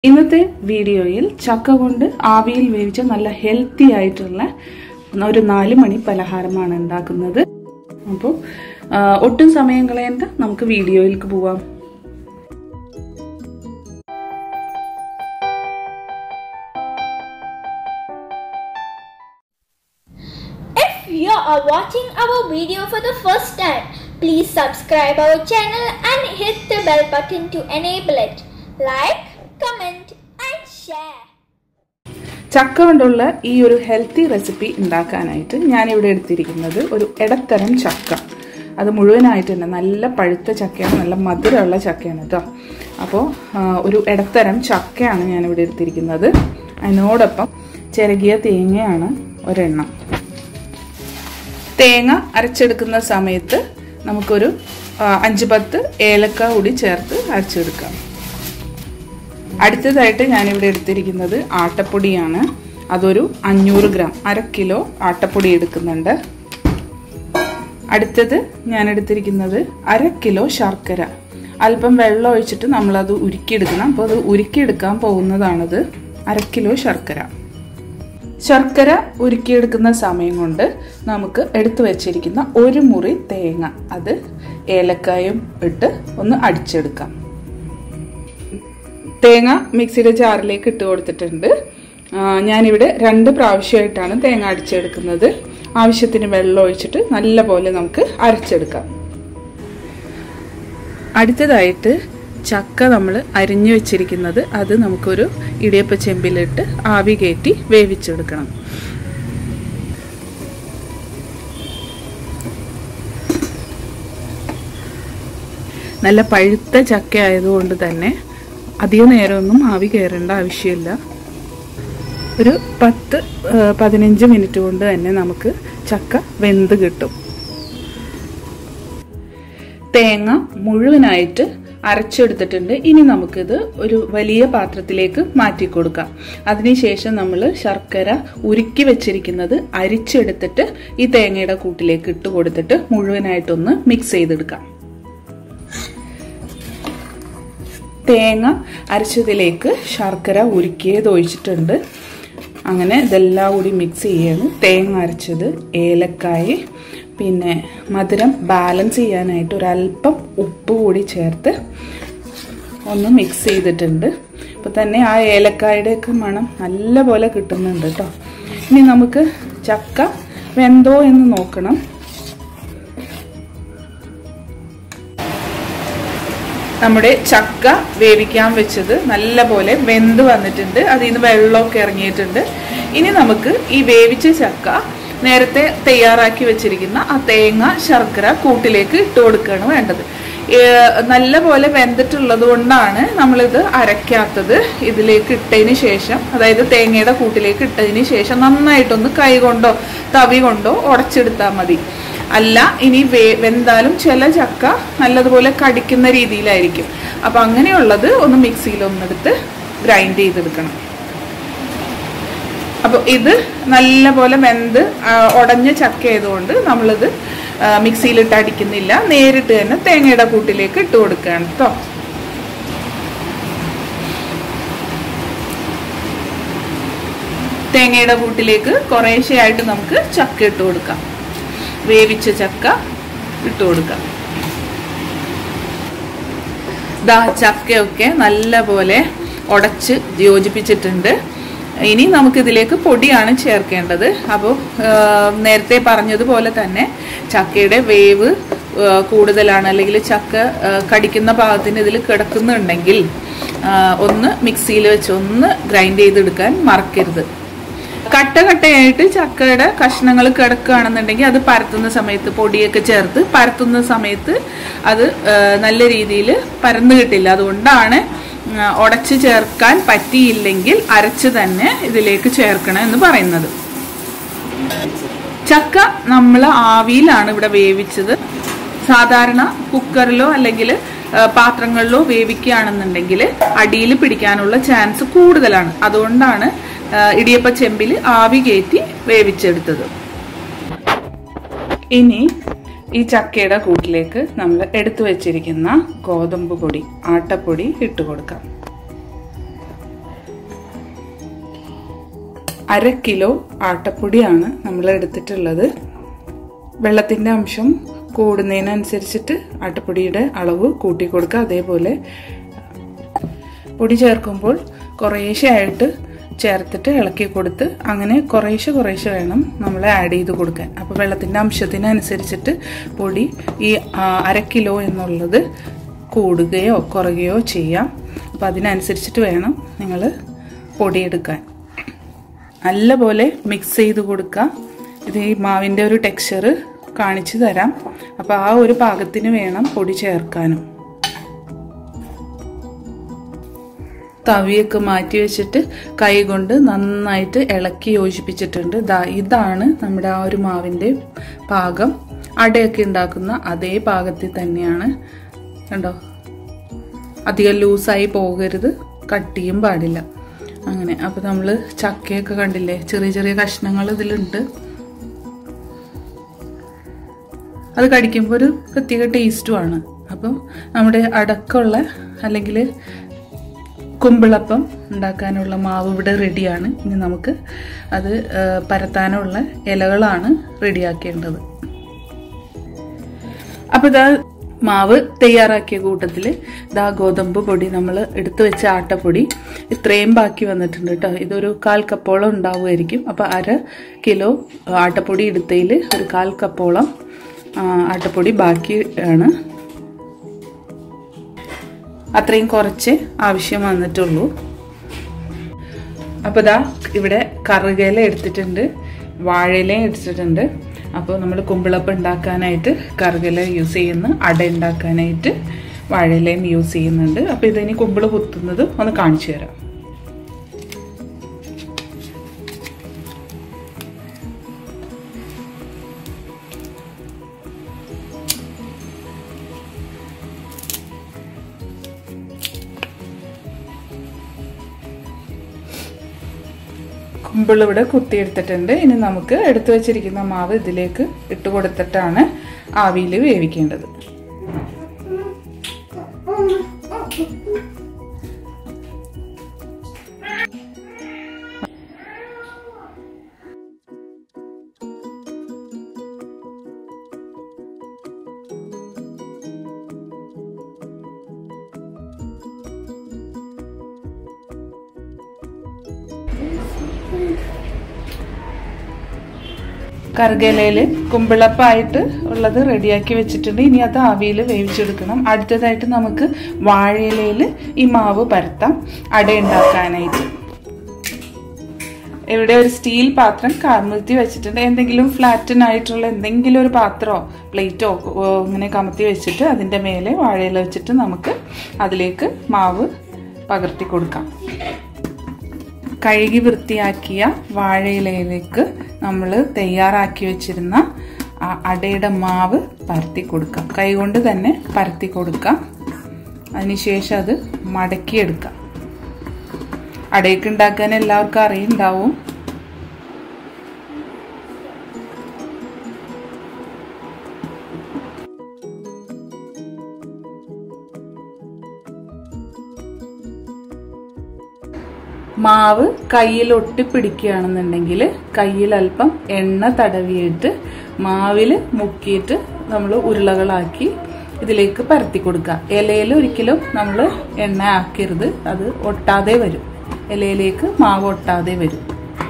ഇന്നത്തെ വീഡിയോയിൽ ചക്ക കൊണ്ട് ആവിയിൽ വേവിച്ച നല്ല ഹെൽത്തി ആയിട്ടുള്ള ഒരു നാല് മണി പലഹാരമാണ് ഉണ്ടാക്കുന്നത് അപ്പോൾ ഒട്ടും സമയം കളയണ്ട നമുക്ക് വീഡിയോയിലേക്ക് പോവാം If you are watching our video for the first time, please subscribe our channel and hit the bell button to enable it. Like, comment and share. ചക്ക കൊണ്ടുള്ള ഈ ഒരു ഹെൽത്തി റെസിപ്പി ഉണ്ടാക്കാനായിട്ട് ഞാനിവിടെ എടുത്തിരിക്കുന്നത് ഒരു ഇടത്തരം ചക്ക അത് മുഴുവനായിട്ട് തന്നെ നല്ല പഴുത്ത ചക്കയാണ് നല്ല മധുരമുള്ള ചക്കയാണ് കേട്ടോ അപ്പോൾ ഒരു ഇടത്തരം ചക്കയാണ് ഞാനിവിടെ എടുത്തിരിക്കുന്നത് അതിനോടൊപ്പം ചിരകിയ തേങ്ങയാണ് ഒരെണ്ണം തേങ്ങ അരച്ചെടുക്കുന്ന സമയത്ത് നമുക്കൊരു അഞ്ച് പത്ത് ഏലക്ക കൂടി ചേർത്ത് അരച്ചെടുക്കാം അടുത്തതായിട്ട് ഞാനിവിടെ എടുത്തിരിക്കുന്നത് ആട്ടപ്പൊടിയാണ് അതൊരു അഞ്ഞൂറ് ഗ്രാം അര കിലോ ആട്ടപ്പൊടി എടുക്കുന്നുണ്ട് അടുത്തത് ഞാൻ എടുത്തിരിക്കുന്നത് അര കിലോ ശർക്കര അല്പം വെള്ളം ഒഴിച്ചിട്ട് നമ്മളത് ഉരുക്കിയെടുക്കണം അപ്പോൾ അത് ഉരുക്കിയെടുക്കാൻ പോകുന്നതാണത് അര കിലോ ശർക്കര ശർക്കര ഉരുക്കിയെടുക്കുന്ന സമയം കൊണ്ട് നമുക്ക് എടുത്തു വെച്ചിരിക്കുന്ന ഒരു മുറി തേങ്ങ അത് ഏലക്കായും ഇട്ട് ഒന്ന് അടിച്ചെടുക്കാം തേങ്ങ മിക്സിയുടെ ജാറിലേക്ക് ഇട്ട് കൊടുത്തിട്ടുണ്ട് ഞാനിവിടെ രണ്ട് പ്രാവശ്യമായിട്ടാണ് തേങ്ങ അടിച്ചെടുക്കുന്നത് ആവശ്യത്തിന് വെള്ളം ഒഴിച്ചിട്ട് നല്ല പോലെ നമുക്ക് അരച്ചെടുക്കാം അടുത്തതായിട്ട് ചക്ക നമ്മൾ അരിഞ്ഞു വെച്ചിരിക്കുന്നത് അത് നമുക്കൊരു ഇടിയപ്പ ചെമ്പിലിട്ട് ആവി കയറ്റി വേവിച്ചെടുക്കണം നല്ല പഴുത്ത ചക്ക ആയതുകൊണ്ട് തന്നെ അധിക നേരമൊന്നും ആവി കയറേണ്ട ആവശ്യമില്ല ഒരു പത്ത് പതിനഞ്ച് മിനിറ്റ് കൊണ്ട് തന്നെ നമുക്ക് ചക്ക വെന്ത് കിട്ടും തേങ്ങ മുഴുവനായിട്ട് അരച്ചെടുത്തിട്ടുണ്ട് ഇനി നമുക്കിത് ഒരു വലിയ പാത്രത്തിലേക്ക് മാറ്റി കൊടുക്കാം അതിനുശേഷം നമ്മൾ ശർക്കര ഉരുക്കി വെച്ചിരിക്കുന്നത് അരിച്ചെടുത്തിട്ട് ഈ തേങ്ങയുടെ കൂട്ടിലേക്ക് ഇട്ട് കൊടുത്തിട്ട് മുഴുവനായിട്ടൊന്ന് മിക്സ് ചെയ്തെടുക്കാം തേങ്ങ അരച്ചതിലേക്ക് ശർക്കര ഉരുക്കിയത് ഒഴിച്ചിട്ടുണ്ട് അങ്ങനെ ഇതെല്ലാം കൂടി മിക്സ് ചെയ്യാണ് തേങ്ങ അരച്ചത് ഏലക്കായ പിന്നെ മധുരം ബാലൻസ് ചെയ്യാനായിട്ട് ഒരല്പം ഉപ്പ് കൂടി ചേർത്ത് ഒന്ന് മിക്സ് ചെയ്തിട്ടുണ്ട് ഇപ്പം തന്നെ ആ ഏലക്കായുടെയൊക്കെ മണം നല്ല പോലെ കിട്ടുന്നുണ്ട് കേട്ടോ ഇനി നമുക്ക് ചക്ക വെന്തോ എന്ന് നോക്കണം നമ്മുടെ ചക്ക വേവിക്കാൻ വെച്ചത് നല്ല പോലെ വെന്ത് വന്നിട്ടുണ്ട് അതിൽ നിന്ന് വെള്ളമൊക്കെ ഇറങ്ങിയിട്ടുണ്ട് ഇനി നമുക്ക് ഈ വേവിച്ച ചക്ക നേരത്തെ തയ്യാറാക്കി വെച്ചിരിക്കുന്ന ആ തേങ്ങ ശർക്കര കൂട്ടിലേക്ക് ഇട്ട് കൊടുക്കുകയാണ് വേണ്ടത് നല്ല പോലെ വെന്തിട്ടുള്ളത് കൊണ്ടാണ് നമ്മളിത് അരയ്ക്കാത്തത് ഇതിലേക്ക് ഇട്ടതിന് ശേഷം അതായത് തേങ്ങയുടെ കൂട്ടിലേക്ക് ഇട്ടതിന് ശേഷം നന്നായിട്ടൊന്ന് കൈ കൊണ്ടോ തവി കൊണ്ടോ ഉടച്ചെടുത്താൽ മതി അല്ല ഇനി വേ വെന്താലും ചില ചക്ക നല്ലതുപോലെ കടിക്കുന്ന രീതിയിലായിരിക്കും അപ്പം അങ്ങനെയുള്ളത് ഒന്ന് മിക്സിയിൽ ഒന്നെടുത്ത് ഗ്രൈൻഡ് ചെയ്തെടുക്കണം അപ്പോൾ ഇത് നല്ല പോലെ വെന്ത് ഉടഞ്ഞ ചക്ക ആയതുകൊണ്ട് നമ്മളിത് മിക്സിയിലിട്ട് അടിക്കുന്നില്ല നേരിട്ട് തന്നെ തേങ്ങയുടെ കൂട്ടിലേക്ക് ഇട്ട് കൊടുക്കുകയാണ് കേട്ടോ തേങ്ങയുടെ കൂട്ടിലേക്ക് കുറേശ്ശെയായിട്ട് നമുക്ക് ചക്ക ഇട്ട് കൊടുക്കാം വേവിച്ച ചക്ക ഇട്ട് കൊടുക്കാം ദാ ചക്കയൊക്കെ നല്ല പോലെ ഉടച്ച് യോജിപ്പിച്ചിട്ടുണ്ട് ഇനി നമുക്കിതിലേക്ക് പൊടിയാണ് ചേർക്കേണ്ടത് അപ്പോൾ നേരത്തെ പറഞ്ഞതുപോലെ തന്നെ ചക്കയുടെ വേവ് കൂടുതലാണ് അല്ലെങ്കിൽ ചക്ക കടിക്കുന്ന പാകത്തിന് ഇതിൽ കിടക്കുന്നുണ്ടെങ്കിൽ ഒന്ന് മിക്സിയിൽ വെച്ച് ഒന്ന് ഗ്രൈൻഡ് ചെയ്തെടുക്കാൻ മറക്കരുത് കട്ട കട്ടയായിട്ട് ചക്കയുടെ കഷ്ണങ്ങൾ കിടക്കുകയാണെന്നുണ്ടെങ്കിൽ അത് പരത്തുന്ന സമയത്ത് പൊടിയൊക്കെ ചേർത്ത് പരത്തുന്ന സമയത്ത് അത് നല്ല രീതിയിൽ പരന്നു കിട്ടില്ല അതുകൊണ്ടാണ് ഉടച്ച് ചേർക്കാൻ പറ്റിയില്ലെങ്കിൽ അരച്ച് തന്നെ ഇതിലേക്ക് ചേർക്കണം എന്ന് പറയുന്നത് ചക്ക നമ്മൾ ആവിയിലാണ് ഇവിടെ വേവിച്ചത് സാധാരണ കുക്കറിലോ അല്ലെങ്കിൽ പാത്രങ്ങളിലോ വേവിക്കുകയാണെന്നുണ്ടെങ്കിൽ അടിയിൽ പിടിക്കാനുള്ള ചാൻസ് കൂടുതലാണ് അതുകൊണ്ടാണ് ഇടിയപ്പ ചെമ്പിൽ ആവി കയറ്റി വേവിച്ചെടുത്തത് ഇനി ഈ ചക്കയുടെ കൂട്ടിലേക്ക് നമ്മൾ എടുത്തു വെച്ചിരിക്കുന്ന ഗോതമ്പ് പൊടി ആട്ടപ്പൊടി ഇട്ട് കൊടുക്കാം അര കിലോ ആട്ടപ്പൊടിയാണ് നമ്മൾ എടുത്തിട്ടുള്ളത് വെള്ളത്തിൻ്റെ അംശം കൂടുന്നതിനനുസരിച്ചിട്ട് ആട്ടപ്പൊടിയുടെ അളവ് കൂട്ടി കൊടുക്കുക അതേപോലെ പൊടി ചേർക്കുമ്പോൾ കുറേശ്ശെ ആയിട്ട് ചേർത്തിട്ട് ഇളക്കി കൊടുത്ത് അങ്ങനെ കുറേശ്ശെ കുറേശ്ശെ വേണം നമ്മൾ ആഡ് ചെയ്ത് കൊടുക്കാൻ അപ്പോൾ വെള്ളത്തിൻ്റെ അംശത്തിനനുസരിച്ചിട്ട് പൊടി ഈ ആ, അര കിലോ എന്നുള്ളത് കൂടുകയോ കുറയുകയോ ചെയ്യാം അപ്പോൾ അതിനനുസരിച്ചിട്ട് വേണം നിങ്ങൾ പൊടിയെടുക്കാൻ നല്ലപോലെ മിക്സ് ചെയ്ത് കൊടുക്കുക ഇത് ഈ മാവിൻ്റെ ഒരു ടെക്സ്ചർ കാണിച്ചു തരാം അപ്പോൾ ആ ഒരു പാകത്തിന് വേണം പൊടി ചേർക്കാനും തവിയൊക്കെ മാറ്റി വെച്ചിട്ട് കൈ കൊണ്ട് നന്നായിട്ട് ഇളക്കി യോജിപ്പിച്ചിട്ടുണ്ട് ദാ ഇതാണ് നമ്മുടെ ആ ഒരു മാവിൻ്റെ പാകം അടയൊക്കെ ഉണ്ടാക്കുന്ന അതേ പാകത്തിൽ തന്നെയാണ് കണ്ടോ അധികം ലൂസായി പോകരുത് കട്ടിയും പാടില്ല അങ്ങനെ അപ്പോൾ നമ്മൾ ചക്കയൊക്കെ കണ്ടില്ലേ ചെറിയ ചെറിയ കഷ്ണങ്ങൾ ഇതിലുണ്ട് അത് കടിക്കുമ്പോൾ ഒരു പ്രത്യേക ടേസ്റ്റുമാണ് അപ്പം നമ്മുടെ അടക്കമുള്ള അല്ലെങ്കിൽ കുമ്പിളപ്പം ഉണ്ടാക്കാനുള്ള മാവ് ഇവിടെ റെഡിയാണ് ഇനി നമുക്ക് അത് ആ, പരത്താനുള്ള ഇലകളാണ് റെഡിയാക്കേണ്ടത് അപ്പോൾ ഇതാ മാവ് തയ്യാറാക്കിയ കൂട്ടത്തിൽ ഇതാ ഗോതമ്പ് പൊടി നമ്മൾ എടുത്തു വെച്ച ആട്ടപ്പൊടി ഇത്രയും ബാക്കി വന്നിട്ടുണ്ട് കേട്ടോ ഇതൊരു കാൽ കപ്പോളം ഉണ്ടാവുമായിരിക്കും അപ്പോൾ അര കിലോ ആട്ടപ്പൊടി എടുത്തതിൽ ഒരു കാൽ കപ്പോളം ആ, ആട്ടപ്പൊടി ബാക്കി ആണ് അത്രയും കുറച്ച് ആവശ്യം വന്നിട്ടുള്ളൂ അപ്പോൾ ഇതാ ഇവിടെ കറുകയില എടുത്തിട്ടുണ്ട് വാഴയില എടുത്തിട്ടുണ്ട് അപ്പോൾ നമ്മൾ കുമ്പിളപ്പം ഉണ്ടാക്കാനായിട്ട് കറുകയില യൂസ് ചെയ്യുന്നു അട ഉണ്ടാക്കാനായിട്ട് വാഴയിലയും യൂസ് ചെയ്യുന്നുണ്ട് അപ്പോൾ ഇതിനി കുമ്പിള് കുത്തുന്നത് ഒന്ന് കാണിച്ചു തരാം കുമ്പിൾ ഇവിടെ കുത്തിയെടുത്തിട്ടുണ്ട് ഇനി നമുക്ക് എടുത്തു വെച്ചിരിക്കുന്ന മാവ് ഇതിലേക്ക് ഇട്ട് കൊടുത്തിട്ടാണ് ആവിയിൽ വേവിക്കേണ്ടത് കറുകയിലയിൽ കുമ്പിളപ്പായിട്ട് ഉള്ളത് റെഡിയാക്കി വെച്ചിട്ടുണ്ട് ഇനി അത് ആവിയിൽ വേവിച്ചെടുക്കണം അടുത്തതായിട്ട് നമുക്ക് വാഴയിലയിൽ ഈ മാവ് പരത്താം അട ഉണ്ടാക്കാനായിട്ട് ഇവിടെ ഒരു സ്റ്റീൽ പാത്രം കമഴ്ത്തി വെച്ചിട്ടുണ്ട് എന്തെങ്കിലും ഫ്ലാറ്റനായിട്ടുള്ള എന്തെങ്കിലും ഒരു പാത്രമോ പ്ലേറ്റോ ഇങ്ങനെ കമത്തി വെച്ചിട്ട് അതിൻ്റെ മേലെ വാഴയില വെച്ചിട്ട് നമുക്ക് അതിലേക്ക് മാവ് പകർത്തി കൊടുക്കാം കഴുകി വൃത്തിയാക്കിയ വാഴയിലയിലേക്ക് നമ്മൾ തയ്യാറാക്കി വെച്ചിരുന്ന ആ അടയുടെ മാവ് പരത്തി കൊടുക്കാം കൈകൊണ്ട് തന്നെ പരത്തി കൊടുക്കാം അതിനുശേഷം അത് മടക്കിയെടുക്കാം അടയൊക്കെ ഉണ്ടാക്കാൻ എല്ലാവർക്കും അറിയുണ്ടാവും മാവ് കയ്യിൽ ഒട്ടിപ്പിടിക്കുകയാണെന്നുണ്ടെങ്കിൽ കയ്യിൽ അല്പം എണ്ണ തടവിയിട്ട് മാവിൽ മുക്കിയിട്ട് നമ്മൾ ഉരുളകളാക്കി ഇതിലേക്ക് പരത്തി കൊടുക്കുക ഇലയിൽ ഒരിക്കലും നമ്മൾ എണ്ണ ആക്കരുത് അത് ഒട്ടാതെ വരും ഇലയിലേക്ക് മാവ് ഒട്ടാതെ വരും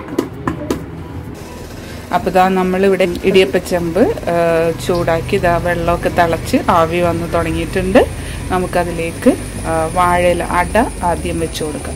അപ്പോൾ ഇതാ നമ്മളിവിടെ ഇടിയപ്പച്ചമ്പ് ആ, ചൂടാക്കി ഇതാ വെള്ളമൊക്കെ തിളച്ച് ആവി വന്ന് തുടങ്ങിയിട്ടുണ്ട് നമുക്കതിലേക്ക് ആ, വാഴയില അട ആദ്യം വെച്ച് കൊടുക്കാം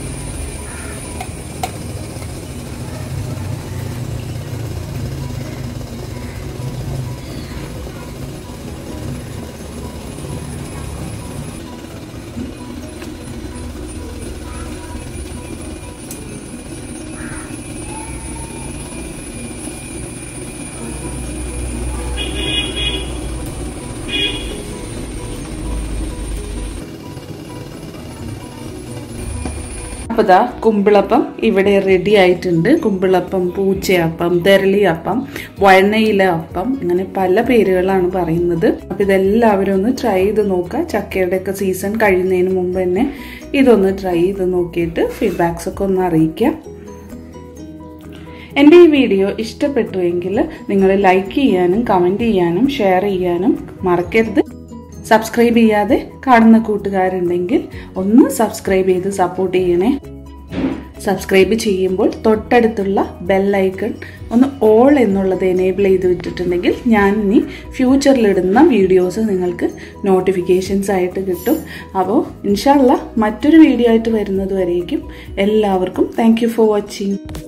അപ്പോൾ ഇതാ കുമ്പിളപ്പം ഇവിടെ റെഡി ആയിട്ടുണ്ട് കുമ്പിളപ്പം പൂച്ചയപ്പം തെരളിയപ്പം വഴനയില അപ്പം ഇങ്ങനെ പല പേരുകളാണ് പറയുന്നത് അപ്പോൾ ഇതെല്ലാവരും ഒന്ന് ട്രൈ ചെയ്ത് നോക്കുക ചക്കയുടെ ഒക്കെ സീസൺ കഴിയുന്നതിന് മുമ്പ് തന്നെ ഇതൊന്ന് ട്രൈ ചെയ്ത് നോക്കിയിട്ട് ഫീഡ്ബാക്സ് ഒക്കെ ഒന്ന് അറിയിക്കാം എൻ്റെ ഈ വീഡിയോ ഇഷ്ടപ്പെട്ടുവെങ്കിൽ നിങ്ങൾ ലൈക്ക് ചെയ്യാനും കമൻറ്റ് ചെയ്യാനും ഷെയർ ചെയ്യാനും മറക്കരുത് സബ്സ്ക്രൈബ് ചെയ്യാതെ കാണുന്ന കൂട്ടുകാരുണ്ടെങ്കിൽ ഒന്ന് സബ്സ്ക്രൈബ് ചെയ്ത് സപ്പോർട്ട് ചെയ്യണേ സബ്സ്ക്രൈബ് ചെയ്യുമ്പോൾ തൊട്ടടുത്തുള്ള ബെല്ലൈക്കൺ ഒന്ന് ഓൾ എന്നുള്ളത് എനേബിൾ ചെയ്ത് വിട്ടിട്ടുണ്ടെങ്കിൽ ഞാൻ ഇനി ഫ്യൂച്ചറിലിടുന്ന വീഡിയോസ് നിങ്ങൾക്ക് നോട്ടിഫിക്കേഷൻസ് ആയിട്ട് കിട്ടും അപ്പോൾ ഇൻഷാല്ല മറ്റൊരു വീഡിയോ ആയിട്ട് വരുന്നത് വരേക്കും എല്ലാവർക്കും താങ്ക് ഫോർ വാച്ചിങ്